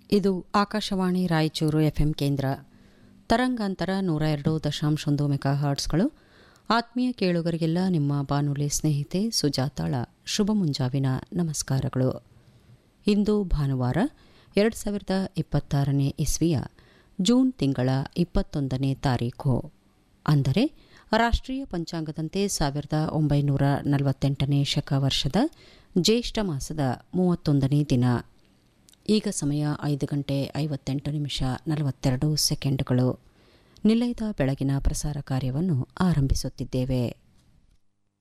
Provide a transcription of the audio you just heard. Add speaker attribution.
Speaker 1: ಇದು ಆಕಾಶವಾಣಿ ರಾಯಚೂರು ಎಫ್ಎಂ ಕೇಂದ್ರ ತರಂಗಾಂತರ ನೂರ ಎರಡು ದಶಾಂಶೊಂದು ಮೆಗಾ ಹರ್ಟ್ಸ್ಗಳು ಆತ್ಮೀಯ ಕೇಳುಗರಿಗೆಲ್ಲ ನಿಮ್ಮ ಬಾನುಲಿ ಸ್ನೇಹಿತೆ ಸುಜಾತಾಳ ಶುಭ ಮುಂಜಾವಿನ ನಮಸ್ಕಾರಗಳು ಇಂದು ಭಾನುವಾರ ಎರಡು ಸಾವಿರದ ಇಪ್ಪತ್ತಾರನೇ ಇಸ್ವಿಯ ಜೂನ್ ತಿಂಗಳ ಇಪ್ಪತ್ತೊಂದನೇ ತಾರೀಖು ಅಂದರೆ ರಾಷ್ಟ್ರೀಯ ಪಂಚಾಂಗದಂತೆ ಸಾವಿರದ ಒಂಬೈನೂರ ನಲವತ್ತೆಂಟನೇ ಶಕ ವರ್ಷದ ಜ್ಯೇಷ್ಠ ಮಾಸದ ಮೂವತ್ತೊಂದನೇ ದಿನ ಈಗ ಸಮಯ ಐದು ಗಂಟೆ ಐವತ್ತೆಂಟು ನಿಮಿಷ ನಲವತ್ತೆರಡು ಸೆಕೆಂಡುಗಳು ನಿಲಯದ ಬೆಳಗಿನ ಪ್ರಸಾರ ಕಾರ್ಯವನ್ನು ಆರಂಭಿಸುತ್ತಿದ್ದೇವೆ